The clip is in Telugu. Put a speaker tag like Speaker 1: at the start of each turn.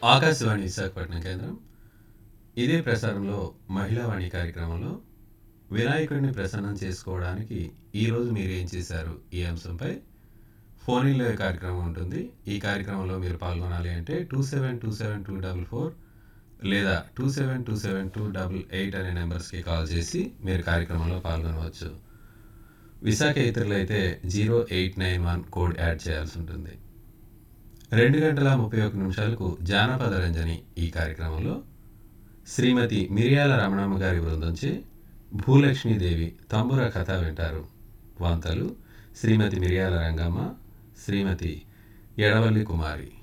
Speaker 1: ఆకాశవాణి విశాఖపట్నం కేంద్రం ఇదే ప్రసారంలో మహిళావాణి కార్యక్రమంలో వినాయకుడిని ప్రసన్నం చేసుకోవడానికి ఈరోజు మీరు ఏం చేశారు ఈ అంశంపై ఫోన్ ఇన్ లైవ్ కార్యక్రమం ఉంటుంది ఈ కార్యక్రమంలో మీరు పాల్గొనాలి అంటే two seven two seven two double four లేదా two seven two seven two double eight అనే నెంబర్స్కి కాల్ చేసి మీరు కార్యక్రమంలో పాల్గొనవచ్చు విశాఖ ఇతరులు అయితే zero eight nine one code add చేయాల్సి ఉంటుంది రెండు గంటల ముప్పై ఒక్క నిమిషాలకు జానపద రంజని ఈ కార్యక్రమంలో శ్రీమతి మిరియాల రమణమ్మ గారి బృందంచే భూలక్ష్మీదేవి తంబుర కథ వింటారు వంతలు శ్రీమతి మిరియాల రంగమ్మ శ్రీమతి ఎడవల్లి కుమారి